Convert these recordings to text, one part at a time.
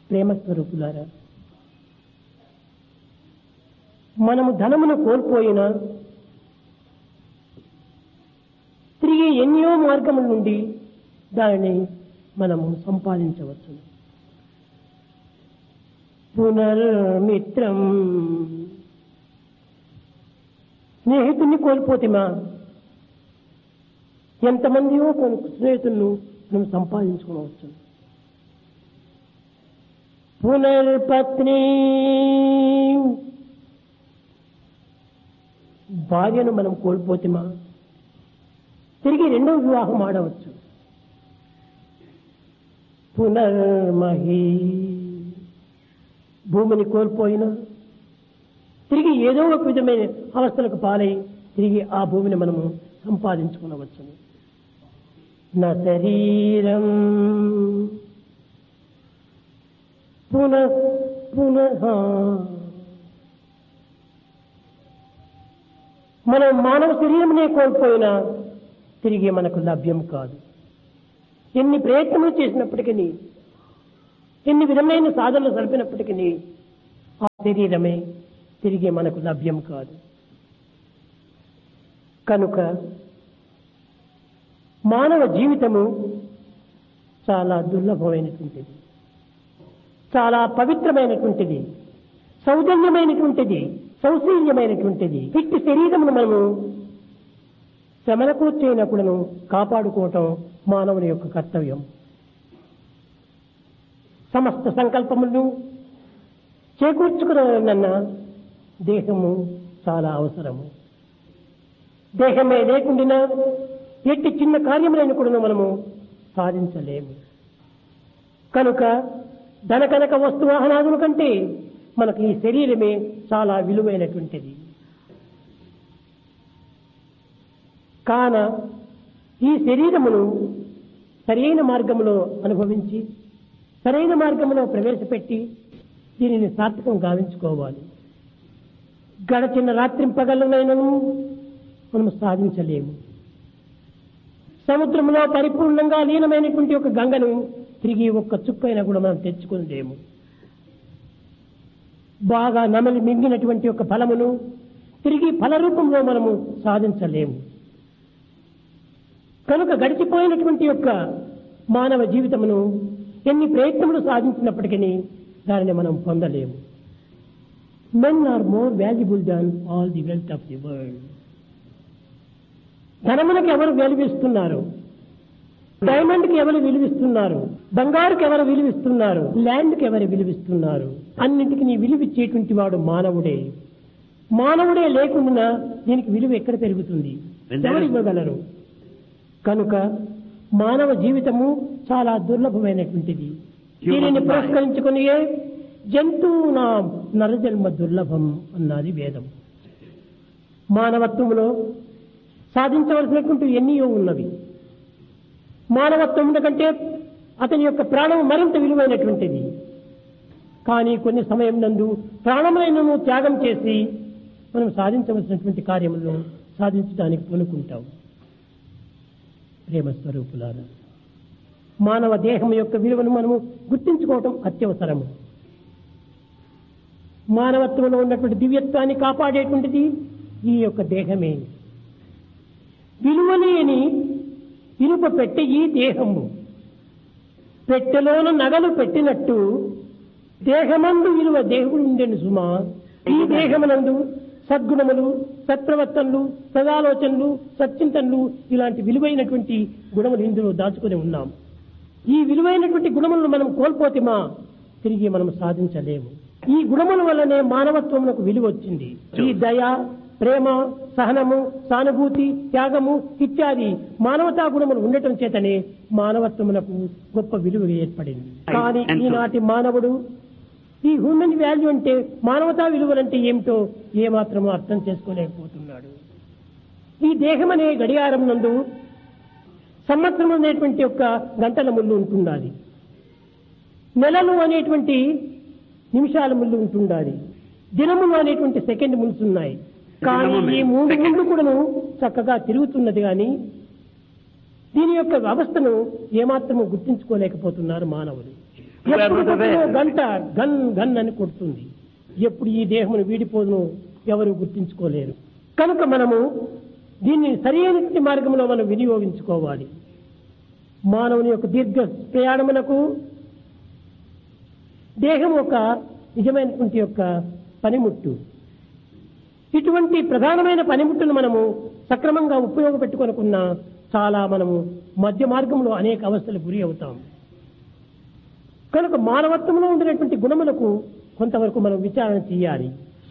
ప్రేమ స్వరూపులారా మనము ధనమును కోల్పోయినా తిరిగి ఎన్నో మార్గముల నుండి దానిని మనము సంపాదించవచ్చు పునర్మిత్రం స్నేహితుడిని కోల్పోతేమా ఎంతమందియో కొన్ని స్నేహితులను మనం సంపాదించుకోవచ్చు పునర్పత్ని భార్యను మనం కోల్పోతేమా తిరిగి రెండవ వివాహం ఆడవచ్చు పునర్మహి భూమిని కోల్పోయినా తిరిగి ఏదో ఒక విధమైన అవస్థలకు పాలై తిరిగి ఆ భూమిని మనము సంపాదించుకునవచ్చు నా శరీరం పునః పునః మనం మానవ శరీరమునే కోల్పోయినా తిరిగి మనకు లభ్యం కాదు ఎన్ని ప్రయత్నములు చేసినప్పటికీ ఎన్ని విధమైన సాధనలు జరిపినప్పటికీ ఆ శరీరమే తిరిగి మనకు లభ్యం కాదు కనుక మానవ జీవితము చాలా దుర్లభమైనటువంటిది చాలా పవిత్రమైనటువంటిది సౌజన్యమైనటువంటిది సౌశీల్యమైనటువంటిది ఇట్టి శరీరమును మనము శ్రమలకు చేయనప్పుడును కాపాడుకోవటం మానవుని యొక్క కర్తవ్యం సమస్త సంకల్పములను చేకూర్చుకున్న దేహము చాలా అవసరము దేహమే లేకుండా ఎట్టి చిన్న కార్యములైన కూడా మనము సాధించలేము కనుక ధనకనక వస్తు వాహనాదుల కంటే మనకు ఈ శరీరమే చాలా విలువైనటువంటిది కాన ఈ శరీరమును సరైన మార్గంలో అనుభవించి సరైన మార్గంలో ప్రవేశపెట్టి దీనిని సార్థకం గావించుకోవాలి గడచిన రాత్రింపగలనైనను మనము సాధించలేము సముద్రంలో పరిపూర్ణంగా లీనమైనటువంటి ఒక గంగను తిరిగి ఒక్క చుక్కైనా కూడా మనం తెచ్చుకోలేము బాగా నమలి మింగినటువంటి ఒక ఫలమును తిరిగి ఫల రూపంలో మనము సాధించలేము కనుక గడిచిపోయినటువంటి యొక్క మానవ జీవితమును ఎన్ని ప్రయత్నములు సాధించినప్పటికీ దానిని మనం పొందలేము men are more valuable than all the wealth of the world ధనములకు ఎవరు విలువిస్తున్నారు డైమండ్ కి ఎవరు విలువిస్తున్నారు బంగారుకి ఎవరు విలువిస్తున్నారు ల్యాండ్ కి ఎవరు విలువిస్తున్నారు అన్నింటికి నీ విలువిచ్చేటువంటి వాడు మానవుడే మానవుడే లేకుండా దీనికి విలువ ఎక్కడ పెరుగుతుంది ఎవరు ఇవ్వగలరు కనుక మానవ జీవితము చాలా దుర్లభమైనటువంటిది దీనిని పురస్కరించుకుని జంతువునా నరజన్మ దుర్లభం అన్నది వేదం మానవత్వంలో సాధించవలసినటువంటి ఎన్నో ఉన్నవి మానవత్వం కంటే అతని యొక్క ప్రాణం మరింత విలువైనటువంటిది కానీ కొన్ని సమయం నందు ప్రాణములైనను త్యాగం చేసి మనం సాధించవలసినటువంటి కార్యములను సాధించడానికి పూనుకుంటాం ప్రేమ స్వరూపులారా మానవ దేహం యొక్క విలువను మనము గుర్తించుకోవటం అత్యవసరము మానవత్వంలో ఉన్నటువంటి దివ్యత్వాన్ని కాపాడేటువంటిది ఈ యొక్క దేహమే విలువలేని ఇనుప పెట్టె ఈ దేహము పెట్టెలోన నగలు పెట్టినట్టు దేహమందు విలువ దేవుడు ఉండేను సుమా ఈ దేహమునందు సద్గుణములు సత్ప్రవర్తనలు సదాలోచనలు సచ్చింతనలు ఇలాంటి విలువైనటువంటి గుణములు ఇందులో దాచుకొని ఉన్నాం ఈ విలువైనటువంటి గుణములను మనం కోల్పోతేమా తిరిగి మనం సాధించలేము ఈ గుణముల వల్లనే మానవత్వమునకు విలువ వచ్చింది ఈ దయ ప్రేమ సహనము సానుభూతి త్యాగము ఇత్యాది మానవతా గుణములు ఉండటం చేతనే మానవత్వమునకు గొప్ప విలువ ఏర్పడింది కానీ ఈనాటి మానవుడు ఈ హ్యూమన్ వాల్యూ అంటే మానవతా విలువలంటే ఏమిటో ఏమాత్రమో అర్థం చేసుకోలేకపోతున్నాడు ఈ దేహం అనే గడియారం నందు సంవత్సరం అనేటువంటి యొక్క గంటల ముళ్ళు ఉంటుండాలి నెలలు అనేటువంటి నిమిషాల ముళ్ళు ఉంటుండాలి దినములు అనేటువంటి సెకండ్ ముళ్ళు ఉన్నాయి కానీ ఈ మూడు ముళ్ళు కూడాను చక్కగా తిరుగుతున్నది కానీ దీని యొక్క వ్యవస్థను ఏమాత్రము గుర్తించుకోలేకపోతున్నారు మానవులు We are ఎప్పుడు not కొట్టినో aware. గంట గన్ గన్ అని కొడుతుంది ఎప్పుడు ఈ దేహమును వీడిపోదును ఎవరు గుర్తించుకోలేరు కనుక మనము దీన్ని సరైన మార్గంలో మనం వినియోగించుకోవాలి మానవుని యొక్క దీర్ఘ ప్రయాణమునకు దేహం ఒక నిజమైనటువంటి యొక్క పనిముట్టు ఇటువంటి ప్రధానమైన పనిముట్టును మనము సక్రమంగా ఉపయోగపెట్టుకొనుకున్న చాలా మనము మధ్య మార్గంలో అనేక అవస్థలకు గురి అవుతాం కనుక మానవత్వంలో ఉండినటువంటి గుణములకు కొంతవరకు మనం విచారణ చేయాలి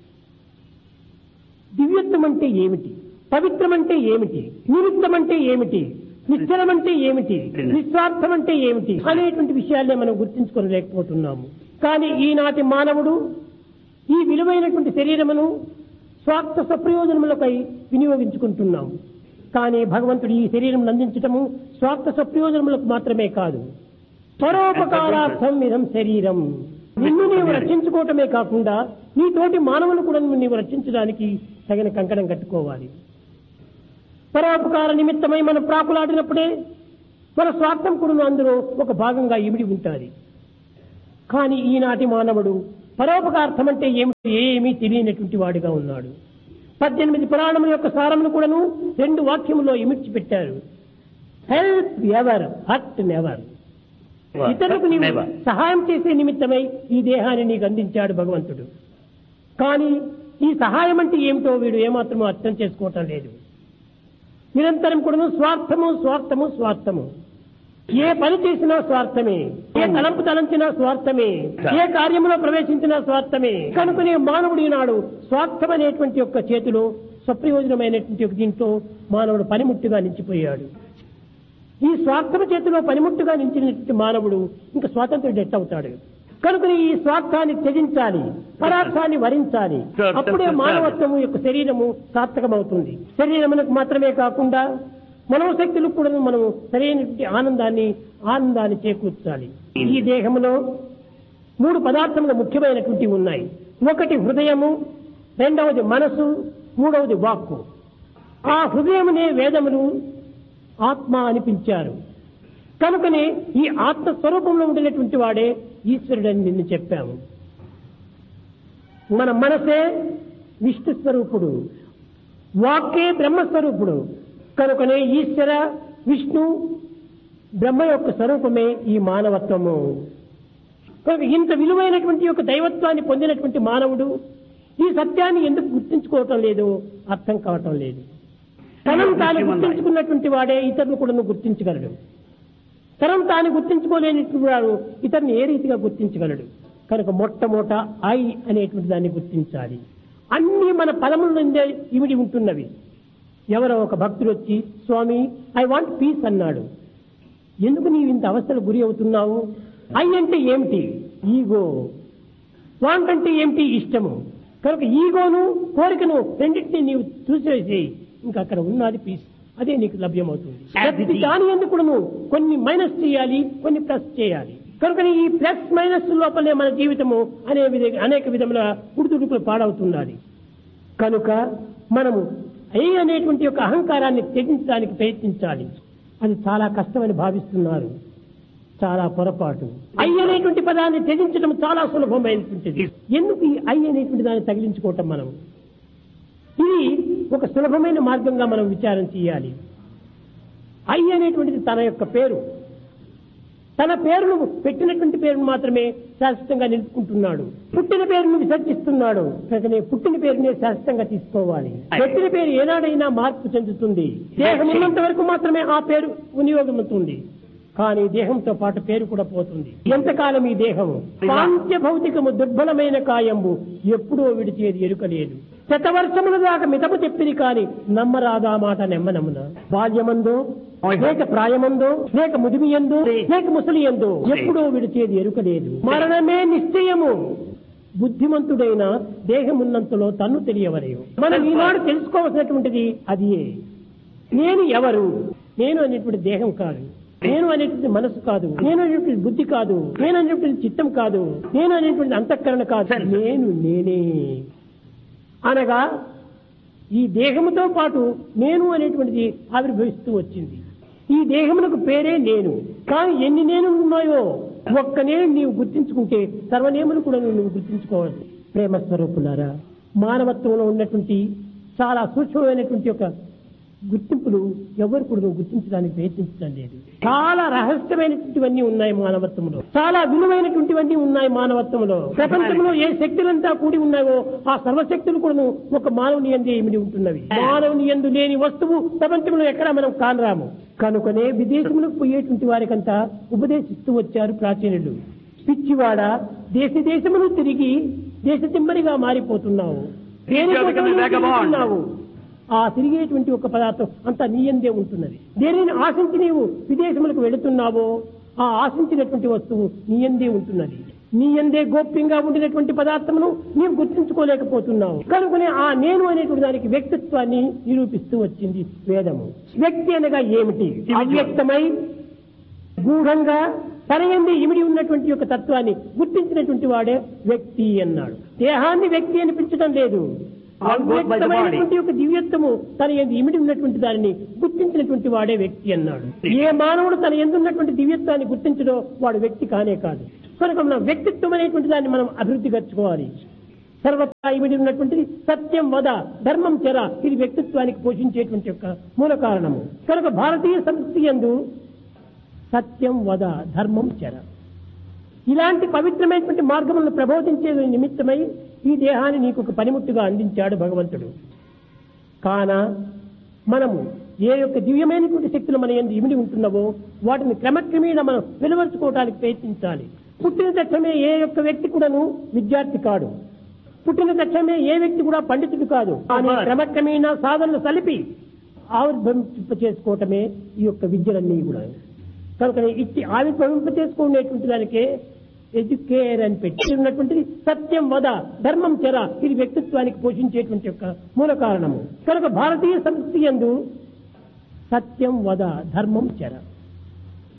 దివ్యత్వం అంటే ఏమిటి పవిత్రం అంటే ఏమిటి నిమిత్తం అంటే ఏమిటి నిశ్చలం అంటే ఏమిటి నిస్వార్థం అంటే ఏమిటి అనేటువంటి విషయాలనే మనం గుర్తించుకోలేకపోతున్నాము కానీ ఈనాటి మానవుడు ఈ విలువైనటువంటి శరీరమును స్వార్థ సప్రయోజనములపై వినియోగించుకుంటున్నాము కానీ భగవంతుడు ఈ శరీరం అందించటము స్వార్థ సప్రయోజనములకు మాత్రమే కాదు పరోపకారార్థం ఇదం శరీరం నిన్ను నీవు రక్షించుకోవటమే కాకుండా నీ తోటి మానవులు కూడా నీవు రక్షించడానికి తగిన కంకణం కట్టుకోవాలి పరోపకార నిమిత్తమై మనం ప్రాకులాడినప్పుడే మన స్వార్థం కూడా అందులో ఒక భాగంగా ఇమిడి ఉంటుంది కానీ ఈనాటి మానవుడు పరోపకార్థం అంటే ఏమిటి ఏమీ తెలియనటువంటి వాడిగా ఉన్నాడు పద్దెనిమిది పురాణముల యొక్క సారమును కూడాను రెండు వాక్యములో ఇమిడ్చి పెట్టారు హెల్ప్ ఎవర్ హర్ట్ నెవర్ ఇతరులకు నీవు Never. సహాయం చేసే నిమిత్తమై ఈ దేహాన్ని నీకు అందించాడు భగవంతుడు కానీ ఈ సహాయం అంటే ఏమిటో వీడు ఏమాత్రమూ అర్థం చేసుకోవటం లేదు నిరంతరం కూడాను స్వార్థము స్వార్థము స్వార్థము ఏ పని చేసినా స్వార్థమే ఏ తలంపు తలంచినా స్వార్థమే ఏ కార్యంలో ప్రవేశించినా స్వార్థమే కనుకనే మానవుడు ఈనాడు స్వార్థం అనేటువంటి యొక్క చేతిలో స్వప్రయోజనమైనటువంటి ఒక దీంట్లో మానవుడు పనిముట్టుగా నిలిచిపోయాడు ఈ స్వార్థమ చేతిలో పనిముట్టుగా నిలిచినటువంటి మానవుడు ఇంకా స్వాతంత్రుడు ఎట్టవుతాడు కనుక ఈ స్వార్థాన్ని త్యజించాలి పరార్థాన్ని వరించాలి అప్పుడే మానవత్వము యొక్క శరీరము సార్థకమవుతుంది శరీరమునకు మాత్రమే కాకుండా మనోశక్తులకు కూడా మనం సరైనటువంటి ఆనందాన్ని ఆనందాన్ని చేకూర్చాలి ఈ దేహంలో మూడు పదార్థములు ముఖ్యమైనటువంటివి ఉన్నాయి ఒకటి హృదయము రెండవది మనసు మూడవది వాక్కు ఆ హృదయమునే వేదములు ఆత్మ అనిపించారు కనుకనే ఈ ఆత్మ స్వరూపంలో ఉండినటువంటి వాడే ఈశ్వరుడని నిన్ను చెప్పాము మన మనసే విష్ణు స్వరూపుడు వాక్కే బ్రహ్మస్వరూపుడు కనుకనే ఈశ్వర విష్ణు బ్రహ్మ యొక్క స్వరూపమే ఈ మానవత్వము కనుక ఇంత విలువైనటువంటి యొక్క దైవత్వాన్ని పొందినటువంటి మానవుడు ఈ సత్యాన్ని ఎందుకు గుర్తించుకోవటం లేదు అర్థం కావటం లేదు తనం తాను గుర్తించుకున్నటువంటి వాడే ఇతరులు కూడా గుర్తించగలడు తనం తాను గుర్తించుకోలేనటువంటి వాడు ఇతరుని ఏ రీతిగా గుర్తించగలడు కనుక మొట్టమొదట ఐ అనేటువంటి దాన్ని గుర్తించాలి అన్ని మన పదముల నుండే ఇమిడి ఉంటున్నవి ఎవరో ఒక భక్తుడు వచ్చి స్వామి ఐ వాంట్ పీస్ అన్నాడు ఎందుకు నీవు ఇంత అవస్థలు గురి అవుతున్నావు ఐ అంటే ఏమిటి ఈగో వాంట్ అంటే ఏమిటి ఇష్టము కనుక ఈగోను కోరికను రెండింటినీ నీవు చూసేసి ఇంకా అక్కడ ఉన్నది పీస్ అదే నీకు లభ్యమవుతుంది ప్రతి దాని ఎందుకు కొన్ని మైనస్ చేయాలి కొన్ని ప్లస్ చేయాలి కనుక ఈ ప్లస్ మైనస్ లోపలే మన జీవితము అనే విధ అనేక విధముల ఉడుతుడుకులు పాడవుతున్నది కనుక మనము ఐ అనేటువంటి యొక్క అహంకారాన్ని త్యజించడానికి ప్రయత్నించాలి అది చాలా కష్టమని భావిస్తున్నారు చాలా పొరపాటు ఐ అనేటువంటి పదాన్ని త్యజించడం చాలా సులభమైనటువంటిది ఎందుకు ఈ ఐ అనేటువంటి దాన్ని తగిలించుకోవటం మనం ఇది ఒక సులభమైన మార్గంగా మనం విచారం చేయాలి ఐ అనేటువంటిది తన యొక్క పేరు తన పేరును పెట్టినటువంటి పేరును మాత్రమే శాశ్వతంగా నిలుపుకుంటున్నాడు పుట్టిన పేరును విసర్జిస్తున్నాడు కనుకనే పుట్టిన పేరునే శాశ్వతంగా తీసుకోవాలి పెట్టిన పేరు ఏనాడైనా మార్పు చెందుతుంది దేహం ఉన్నంత వరకు మాత్రమే ఆ పేరు వినియోగమవుతుంది కానీ దేహంతో పాటు పేరు కూడా పోతుంది ఎంతకాలం ఈ దేహము పాంత్య భౌతికము దుర్బలమైన కాయంబు ఎప్పుడో విడిచేది ఎరుకలేదు శతవర్షముల దాకా మితము చెప్పింది కాని నమ్మరాదా మాట నెమ్మనమున బాల్యమందో లేక ప్రాయమందో లేక ముదిమియందో లేక ముసలియందో ఎప్పుడో విడిచేది ఎరుకలేదు మరణమే నిశ్చయము బుద్ధిమంతుడైన దేహమున్నంతలో తన్ను తెలియవలేవు మనం ఈనాడు తెలుసుకోవాల్సినటువంటిది అదియే నేను ఎవరు నేను అనేటువంటి దేహం కాదు నేను అనేటువంటి మనసు కాదు నేను అనేటువంటి బుద్ధి కాదు నేను అనేటువంటి చిత్తం కాదు నేను అనేటువంటి అంతఃకరణ కాదు నేను నేనే అనగా ఈ దేహముతో పాటు నేను అనేటువంటిది ఆవిర్భవిస్తూ వచ్చింది ఈ దేహమునకు పేరే నేను కానీ ఎన్ని నేను ఉన్నాయో ఒక్కనే నీవు గుర్తించుకుంటే సర్వనేములు కూడా నువ్వు గుర్తించుకోవాలి ప్రేమ స్వరూపులారా మానవత్వంలో ఉన్నటువంటి చాలా సూక్ష్మమైనటువంటి ఒక గుర్తింపులు ఎవరు కూడా నువ్వు గుర్తించడానికి ప్రయత్నించడం లేదు చాలా రహస్యమైనటువంటివన్నీ ఉన్నాయి మానవత్వంలో చాలా విలువైనటువంటివన్నీ ఉన్నాయి మానవత్వంలో ప్రపంచంలో ఏ శక్తులంతా కూడి ఉన్నాయో ఆ సర్వశక్తులు కూడా ఒక మానవుని ఎందు ఇమిడి ఉంటున్నవి మానవుని ఎందు లేని వస్తువు ప్రపంచంలో ఎక్కడా మనం కానరాము కనుకనే విదేశములకు పోయేటువంటి వారికంతా ఉపదేశిస్తూ వచ్చారు ప్రాచీనులు పిచ్చివాడ దేశ దేశములు తిరిగి దేశ తిమ్మరిగా మారిపోతున్నావు దేని You are becoming కోసమో vagabond. తిరుగుతున్నావు? ఆ తిరిగేటువంటి ఒక పదార్థం అంతా నీ ఎందే ఉంటున్నది దేనిని ఆశించి నీవు విదేశములకు వెళుతున్నావో ఆ ఆశించినటువంటి వస్తువు నీ ఎందే ఉంటున్నది నీ ఎందే గోప్యంగా ఉండినటువంటి పదార్థమును నీవు గుర్తించుకోలేకపోతున్నావు కనుకనే ఆ నేను అనేటువంటి దానికి వ్యక్తిత్వాన్ని నిరూపిస్తూ వచ్చింది వేదము వ్యక్తి అనగా ఏమిటి అవ్యక్తమై గూఢంగా తన ఎందు ఇమిడి ఉన్నటువంటి యొక్క తత్వాన్ని గుర్తించినటువంటి వాడే వ్యక్తి అన్నాడు దేహాన్ని వ్యక్తి అని పిలిచడం లేదు All goes by the body. అవ్యక్తమైనటువంటి యొక్క దివ్యత్వము తన ఎందు ఇమిడి ఉన్నటువంటి దానిని గుర్తించినటువంటి వాడే వ్యక్తి అన్నాడు ఏ మానవుడు తన ఎందు ఉన్నటువంటి దివ్యత్వాన్ని గుర్తించడో వాడు వ్యక్తి కానే కాదు కనుక మన వ్యక్తిత్వం అనేటువంటి దాన్ని మనం అభివృద్ధి పరచుకోవాలి సర్వత్రా ఇమిడి ఉన్నటువంటిది సత్యం వద ధర్మం చెర ఇది వ్యక్తిత్వానికి పోషించేటువంటి యొక్క మూల కారణము కనుక భారతీయ సంస్కృతి యందు సత్యం వద ధర్మం చెర ఇలాంటి పవిత్రమైనటువంటి మార్గములను ప్రబోధించే నిమిత్తమై ఈ దేహాన్ని నీకు ఒక పనిముట్టుగా అందించాడు భగవంతుడు కాన మనము ఏ యొక్క దివ్యమైనటువంటి శక్తులు మన ఎందు ఇమిడి ఉంటున్నావో వాటిని క్రమక్రమేణా మనం వెలువరుచుకోవడానికి ప్రయత్నించాలి పుట్టిన తక్షణమే ఏ యొక్క వ్యక్తి కూడాను విద్యార్థి కాడు పుట్టిన తక్షణమే ఏ వ్యక్తి కూడా పండితుడు కాదు కానీ క్రమక్రమేణా సాధనలు సలిపి ఆవిర్భవింప చేసుకోవటమే ఈ యొక్క విద్యలన్నీ కూడా కనుక ఇట్టి ఆవిర్భవింప చేసుకునేటువంటి దానికే ఎడ్యుకేర్ అని పెట్టి ఉన్నటువంటిది సత్యం వద ధర్మం చెర ఇది వ్యక్తిత్వానికి పోషించేటువంటి యొక్క మూల కారణము కనుక భారతీయ సంస్కృతి యందు సత్యం వద ధర్మం చెర